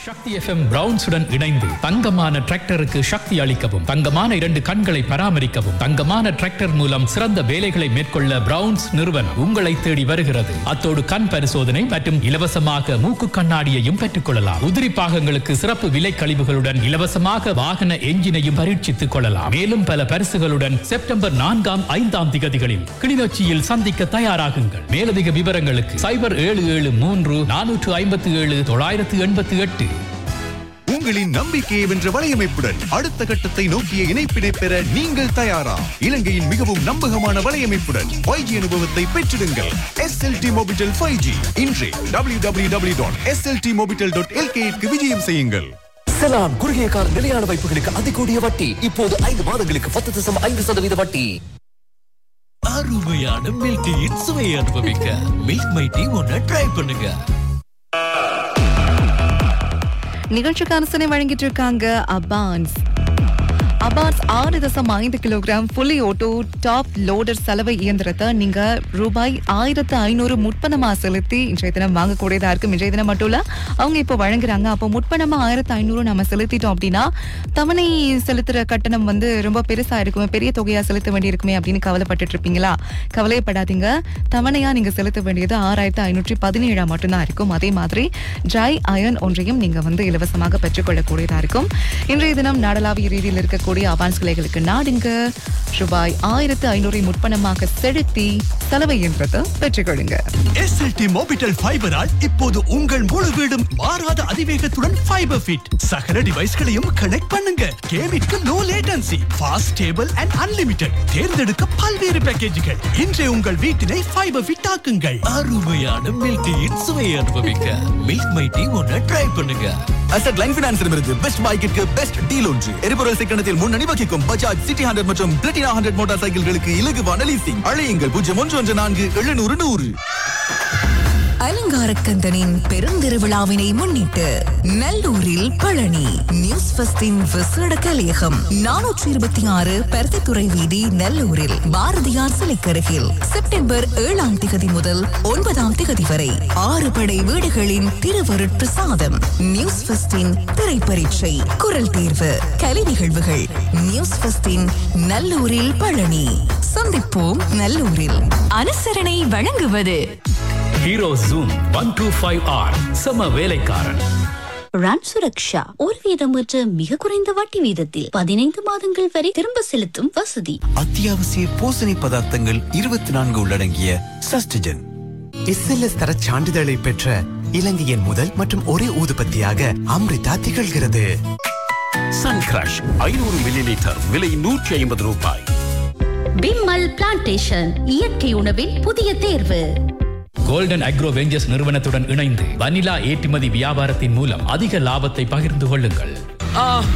சக்தி FM பிரவுன்ஸுடன் இணைந்து தங்கமான டிராக்டருக்கு சக்தி அளிக்கவும் தங்கமான இரண்டு கண்களை பராமரிக்கவும் தங்கமான டிராக்டர் மூலம் சிறந்த வேலைகளை மேற்கொள்ள பிரவுன்ஸ் நிறுவனம் உங்களை தேடி வருகிறது அத்தோடு கண் பரிசோதனை மற்றும் இலவசமாக மூக்கு கண்ணாடியையும் பெற்றுக் கொள்ளலாம் உதிரி பாகங்களுக்கு சிறப்பு விலை கழிவுகளுடன் இலவசமாக வாகன எஞ்சினையும் பரீட்சித்துக் கொள்ளலாம் மேலும் பல பரிசுகளுடன் செப்டம்பர் நான்காம் ஐந்தாம் திகதிகளில் கிளிநொச்சியில் சந்திக்க தயாராகுங்கள் மேலதிக விவரங்களுக்கு சைபர் ஏழு ஏழு மூன்று நானூற்று ஐம்பத்தி ஏழு தொள்ளாயிரத்து எண்பத்தி எட்டு உங்களின் நம்பிக்கையை வென்ற வலையமைப்புடன் அடுத்த கட்டத்தை நோக்கிய இணைப்பினை பெற நீங்கள் தயாரா இலங்கையின் மிகவும் நம்பகமான வலையமைப்புடன் 5G அனுபவத்தை பெற்றிடுங்கள் SLT மொபிட்டல் 5G இன்றே www.sltmobitel.lk க்கு விஜயம் செய்யுங்கள் செலான் குறுகிய கால நிலையான வைப்புகளுக்கு அதிகூடிய வட்டி இப்போது ஐந்து மாதங்களுக்கு பத்து தசம் ஐந்து சதவீத வட்டி அருமையான மில்க் டீயின் சுவையை அனுபவிக்க மில்க் மை டீ ஒன்ன ட்ரை பண்ணுங்க நிகழ்ச்சிக்கான சினை வழங்கிட்டு இருக்காங்க அபான்ஸ் அபான்ஸ் ஆறு தசம் ஐந்து kilogram fully auto top loader சலவை இயந்திரத்தை நீங்க ரூபாய் ஆயிரத்து ஐநூறு முற்பணமா செலுத்தி இன்றைய தினம் வாங்கக்கூடியதா இருக்கும் இன்றைய தினம் மட்டும் இல்ல அவங்க இப்போ வழங்குறாங்க அப்போ முற்பணமா ஆயிரத்து ஐநூறு நம்ம செலுத்திட்டோம் அப்படின்னா தவணை செலுத்துற கட்டணம் வந்து ரொம்ப பெருசா இருக்குமே பெரிய தொகையா செலுத்த வேண்டியிருக்குமே அப்படின்னு கவலைப்பட்டுட்டு இருப்பீங்களா கவலைப்படாதீங்க தவணையா நீங்க செலுத்த வேண்டியது ஆறாயிரத்து ஐநூற்றி பதினேழா மட்டும்தான் இருக்கும் அதே மாதிரி ட்ரை அயன் ஒன்றையும் நீங்க வந்து இலவசமாக பெற்றுக்கொள்ளக்கூடியதா இருக்கும் இன்றைய தினம் நாடளாவிய ரீதியில் இருக்கக்கூடிய அவான்ஸ் கிளைகளுக்கு நாடுங்க ரூபாய் ஆயிரத்து ஐநூறை முற்பணமாக செலுத்தி சலவை இயந்திரத்தை பெற்றுக்கொள்ளுங்க எஸ்எல்டி மோபிட்டல் ஃபைபரால் இப்போது உங்கள் முழு வீடும் மாறாத அதிவேகத்துடன் ஃபைபர் ஃபிட் சகல டிவைஸ்களையும் கனெக்ட் பண்ணுங்க கேமிற்கு no latency fast stable and unlimited தேர்ந்தெடுக்க பல்வேறு பேக்கேஜுகள் இன்றே உங்கள் வீட்டினை ஃபைபர் ஃபிட் ஆக்குங்கள் அருமையான மில்க் டீயின் சுவையை அனுபவிக்க மில்க் மை டீ ஒன்ன ட்ரை பண்ணுங்க அசட் லைன் பினான்ஸிடமிருந்து பெஸ்ட் பைக்கிற்கு பெஸ்ட் டீல் ஒன்று எரிபொருள் சிக்கனத்தில் முன்னணி வகிக்கும் பஜாஜ் சிட்டி ஹண்ட்ரட் மற்றும் பிரிட்டினா ஹண்ட்ரட் மோட்டார் சைக்கிள்களுக்கு இலகுவான லீசிங் அழையுங்கள் பூஜ்ஜியம் ஒன்று ஒன்று நான்கு எழுநூறு நூறு அலங்காரக்கந்தனின் பெருந்திருவிழாவினை முன்னிட்டு நல்லூரில் பழனி நியூஸ் ஃபஸ்டின் விசேட கலையகம் நானூற்றி இருபத்தி ஆறு பருத்தித்துறை வீதி நல்லூரில் பாரதியார் சிலைக்கருகில் செப்டம்பர் ஏழாம் திகதி முதல் ஒன்பதாம் திகதி வரை ஆறு படை வீடுகளின் திருவருட் பிரசாதம் நியூஸ் ஃபஸ்டின் திரைப்பரீட்சை குரல் தேர்வு கலை நிகழ்வுகள் நியூஸ் ஃபஸ்டின் நல்லூரில் பழனி சந்திப்போம் நல்லூரில் அனுசரணை வழங்குவது Hero Zoom one two five R சம வேலைக்காரன் ரன் சுரக்ஷா ஒரு வீதமற்ற மிக குறைந்த வட்டி வீதத்தில் பதினைந்து மாதங்கள் வரை திரும்ப செலுத்தும் வசதி அத்தியாவசிய போசனை பதார்த்தங்கள் இருபத்தி நான்கு உள்ளடங்கிய சஸ்டிஜன் எஸ்எல்எஸ் தர சான்றிதழை பெற்ற இலங்கையின் முதல் மற்றும் ஒரே ஊதுபத்தியாக அம்ரிதா திகழ்கிறது சன் கிரஷ் ஐநூறு மில்லி லிட்டர் விலை நூற்றி ஐம்பது ரூபாய் பிம்மல் பிளான்டேஷன் இயற்கை உணவின் புதிய தேர்வு கோல்டன் அக்ரோ வெஞ்சர்ஸ் நிறுவனத்துடன் இணைந்து வனிலா ஏற்றுமதி வியாபாரத்தின் மூலம் அதிக லாபத்தை பகிர்ந்து கொள்ளுங்கள்